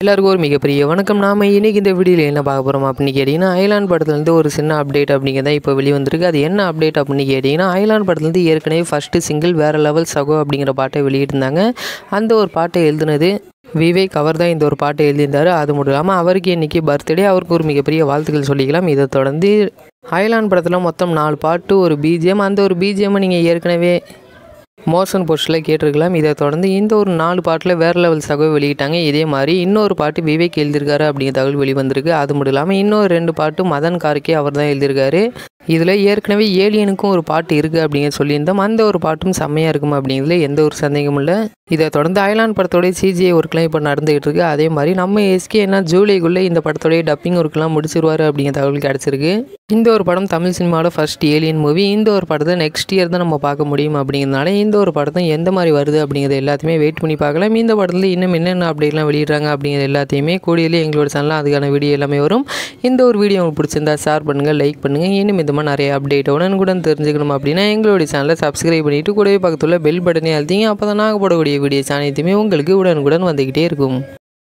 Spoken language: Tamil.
எல்லாருக்கும் ஒரு மிகப்பெரிய வணக்கம் நாம இன்னைக்கு இந்த வீடியோவில் என்ன பார்க்க போகிறோம் அப்படின்னு கேட்டிங்கன்னா ஐலாண்ட் படத்துலேருந்து ஒரு சின்ன அப்டேட் அப்படிங்கிறத இப்போ வெளிவந்திருக்கு அது என்ன அப்டேட் அப்படின்னு கேட்டிங்கன்னா ஐலாண்ட் படத்துலேருந்து ஏற்கனவே ஃபஸ்ட்டு சிங்கிள் வேறு லெவல் சகோ அப்படிங்கிற பாட்டை வெளியிட்டிருந்தாங்க அந்த ஒரு பாட்டை எழுதுனது விவேக் அவர் தான் இந்த ஒரு பாட்டை எழுதியிருந்தார் அது மட்டும் இல்லாமல் அவருக்கு இன்றைக்கி பர்த்டே அவருக்கு ஒரு மிகப்பெரிய வாழ்த்துக்கள் சொல்லிக்கலாம் இதை தொடர்ந்து ஐலாண்ட் படத்தில் மொத்தம் நாலு பாட்டு ஒரு பிஜிஎம் அந்த ஒரு பிஜிஎம்மை நீங்கள் ஏற்கனவே மோஷன் போஸ்ட்டில் கேட்டிருக்கலாம் இதை தொடர்ந்து இந்த ஒரு நாலு பாட்டில் வேறு லெவல் சகோ வெளியிட்டாங்க இதே மாதிரி இன்னொரு பாட்டு விவேக் எழுதியிருக்காரு அப்படிங்கிற தகவல் வெளிவந்திருக்கு அது மட்டும் இல்லாமல் இன்னொரு ரெண்டு பாட்டு மதன் கார்கே அவர் தான் எழுதியிருக்காரு இதில் ஏற்கனவே ஏலியனுக்கும் ஒரு பாட்டு இருக்குது அப்படிங்கிற சொல்லியிருந்தோம் அந்த ஒரு பாட்டும் செம்மையாக இருக்கும் அப்படிங்கிறதுல எந்த ஒரு சந்தேகமும் இல்லை இதை தொடர்ந்து ஐலாண்ட் படத்தோடைய சிஜிஐ ஒர்க்லாம் இப்போ நடந்துகிட்டு இருக்கு அதே மாதிரி நம்ம எஸ்கே என்ன ஜூலைக்குள்ளே இந்த படத்தோடைய டப்பிங் ஒர்க்லாம் முடிச்சிருவார் அப்படிங்கிற தகவல் கிடச்சிருக்கு இந்த ஒரு படம் தமிழ் சினிமாவோட ஃபர்ஸ்ட் ஏலியன் மூவி இந்த ஒரு படத்தை நெக்ஸ்ட் இயர் தான் நம்ம பார்க்க முடியும் அப்படிங்கிறதுனால இந்த ஒரு படத்தை எந்த மாதிரி வருது அப்படிங்கிறது எல்லாத்தையுமே வெயிட் பண்ணி பார்க்கலாம் இந்த படத்தில் இன்னும் என்னென்ன அப்டேட்லாம் வெளியிடுறாங்க அப்படிங்கிறது எல்லாத்தையுமே கூடியிலே எங்களோட சேனலில் அதுக்கான வீடியோ எல்லாமே வரும் இந்த ஒரு வீடியோ உங்களுக்கு பிடிச்சிருந்தா ஷேர் பண்ணுங்கள் லைக் பண்ணுங்கள் இன்னும் இந்த மாதிரி நிறைய அப்டேட் உடனுக்குடன் தெரிஞ்சுக்கணும் அப்படின்னா எங்களுடைய சேனலை சப்ஸ்கிரைப் பண்ணிவிட்டு கூடவே பக்கத்தில் பெல் பட்டனே அழுத்திங்க அப்போ தான் நாங்கள் போடக்கூடிய வீடியோஸ் அனைத்துமே உங்களுக்கு உடனுக்குடன் வந்துக்கிட்டே இருக்கும்